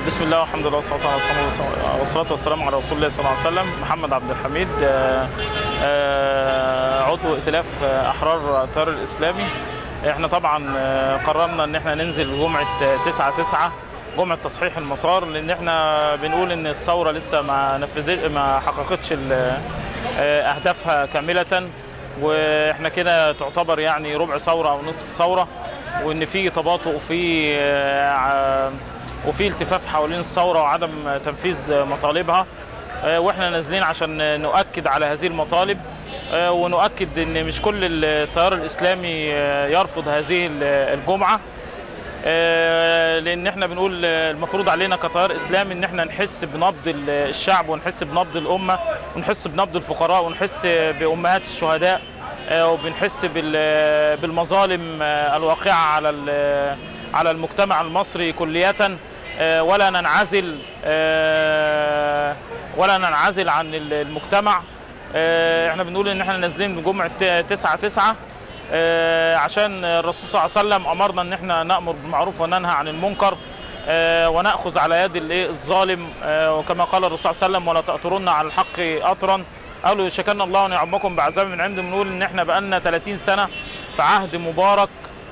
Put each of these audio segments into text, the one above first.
بسم الله والحمد لله والصلاه والسلام والصلاه والسلام على رسول الله صلى الله عليه وسلم محمد عبد الحميد آه، آه، عضو ائتلاف آه، احرار التيار الاسلامي احنا طبعا آه، قررنا ان احنا ننزل جمعه 9 9 جمعه تصحيح المسار لان احنا بنقول ان الثوره لسه ما نفذت ما حققتش ال- آه، اهدافها كامله واحنا كده تعتبر يعني ربع ثوره او نصف ثوره وان في تباطؤ وفي آه، ع- وفي التفاف حوالين الثوره وعدم تنفيذ مطالبها آه، واحنا نازلين عشان نؤكد على هذه المطالب آه، ونؤكد ان مش كل التيار الاسلامي آه، يرفض هذه ال- الجمعه آه، لان احنا بنقول آه، المفروض علينا كتيار اسلامي ان احنا نحس بنبض ال- الشعب ونحس بنبض الامه ونحس بنبض الفقراء ونحس بامهات الشهداء آه، وبنحس بال- بالمظالم آه، الواقعه على ال- على المجتمع المصري كليه آه، ولا ننعزل آه، ولا ننعزل عن ال- المجتمع آه، احنا بنقول ان احنا نازلين بجمعه 9 9 آه، عشان الرسول صلى الله عليه وسلم امرنا ان احنا نامر بالمعروف وننهى عن المنكر آه، وناخذ على يد الايه الظالم آه، وكما قال الرسول صلى الله عليه وسلم ولا تأطرن على الحق أطرا قالوا شكرنا الله ان يعمكم بعذاب من عنده بنقول ان احنا بقالنا 30 سنه في عهد مبارك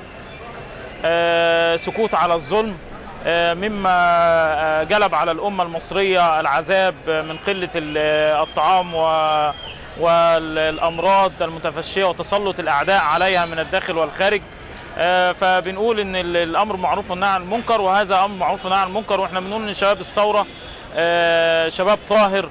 آه، سكوت على الظلم آه، مما آه، جلب على الأمة المصرية العذاب من قلة ال- الطعام و- والأمراض المتفشية وتسلط الأعداء عليها من الداخل والخارج آه، فبنقول ان ال- الامر معروف والنهي عن المنكر وهذا امر معروف والنهي عن المنكر واحنا بنقول ان شباب الثوره آه، شباب طاهر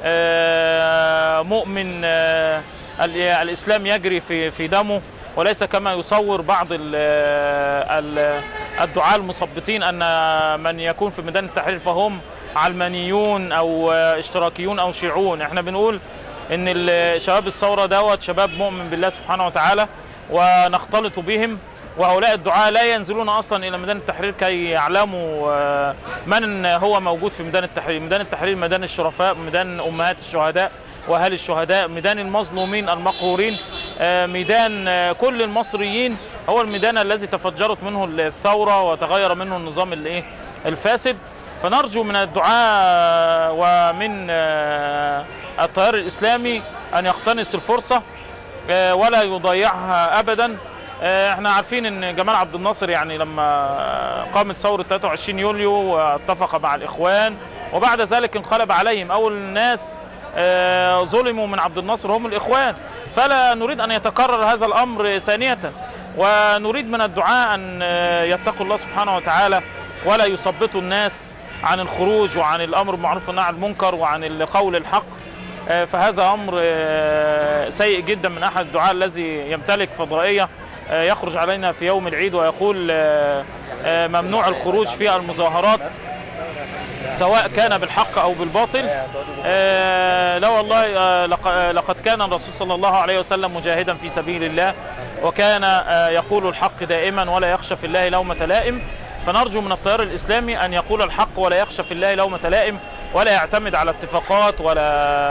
آه، مؤمن آه، ال- الاسلام يجري في في دمه وليس كما يصور بعض ال- ال- الدعاة المثبطين ان من يكون في ميدان التحرير فهم علمانيون او اشتراكيون او شيعون احنا بنقول ان ال- شباب الثوره دوت شباب مؤمن بالله سبحانه وتعالى ونختلط بهم وهؤلاء الدعاة لا ينزلون اصلا الى ميدان التحرير كي يعلموا آه، من هو موجود في ميدان التحرير، ميدان التحرير ميدان الشرفاء، ميدان امهات الشهداء واهالي الشهداء، ميدان المظلومين المقهورين، آه، ميدان آه، كل المصريين هو الميدان الذي تفجرت منه الثوره وتغير منه النظام الايه الفاسد فنرجو من الدعاة ومن آه، التيار الاسلامي ان يقتنص الفرصه آه، ولا يضيعها ابدا آه، احنا عارفين ان جمال عبد الناصر يعني لما قامت ثوره 23 يوليو واتفق مع الاخوان وبعد ذلك انقلب عليهم اول ناس آه، ظلموا من عبد الناصر هم الاخوان فلا نريد ان يتكرر هذا الامر ثانيه ونريد من الدعاء ان آه، يتقوا الله سبحانه وتعالى ولا يثبطوا الناس عن الخروج وعن الامر بالمعروف والنهي عن المنكر وعن القول الحق آه، فهذا امر آه، سيء جدا من احد الدعاة الذي يمتلك فضائيه آه، يخرج علينا في يوم العيد ويقول آه، آه، ممنوع الخروج في المظاهرات سواء كان بالحق او بالباطل آه، لا والله آه، لق- آه، لقد كان الرسول صلى الله عليه وسلم مجاهدا في سبيل الله وكان آه، يقول الحق دائما ولا يخشى في الله لومة لائم فنرجو من التيار الاسلامي ان يقول الحق ولا يخشى في الله لومة لائم ولا يعتمد على اتفاقات ولا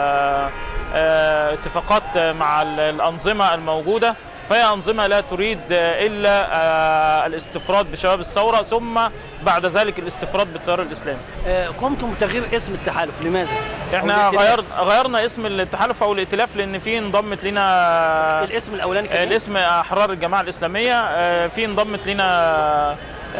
آه، اتفاقات مع ال- الانظمه الموجوده فهي انظمه لا تريد آه، الا آه، الاستفراد بشباب الثوره ثم بعد ذلك الاستفراد بالتيار الاسلامي آه، قمتم بتغيير اسم التحالف لماذا؟ احنا أو الائتلاف. غير غيرنا اسم التحالف او الائتلاف لان في انضمت لنا الاسم الاولاني كان إيه؟ الاسم احرار الجماعه الاسلاميه آه، في انضمت لنا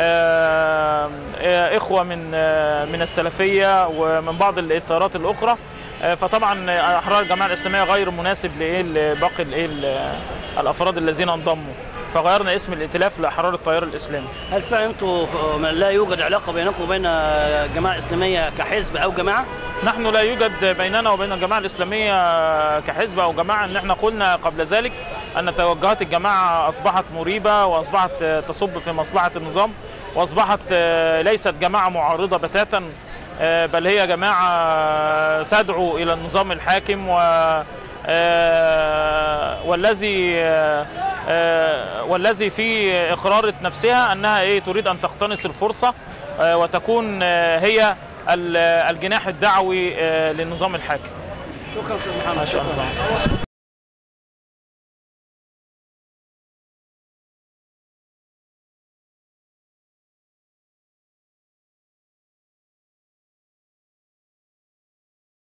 آه، آه، اخوه من آه، من السلفيه ومن بعض التيارات الاخرى آه، فطبعا احرار الجماعه الاسلاميه غير مناسب لايه لباقي الايه ال- الافراد الذين انضموا فغيرنا اسم الائتلاف لاحرار التيار الاسلامي هل فعلا انتم آه، لا يوجد علاقه بينكم وبين آه، الجماعه الاسلاميه كحزب او جماعه؟ نحن لا يوجد بيننا وبين الجماعة الإسلامية كحزب أو جماعة أن احنا قلنا قبل ذلك أن توجهات الجماعة أصبحت مريبة وأصبحت تصب في مصلحة النظام وأصبحت ليست جماعة معارضة بتاتا بل هي جماعة تدعو إلى النظام الحاكم و والذي والذي في إقرار نفسها أنها إيه تريد أن تقتنص الفرصة وتكون هي ال- الجناح الدعوي آه، للنظام الحاكم شكرا استاذ محمد ما شاء شكراً. الله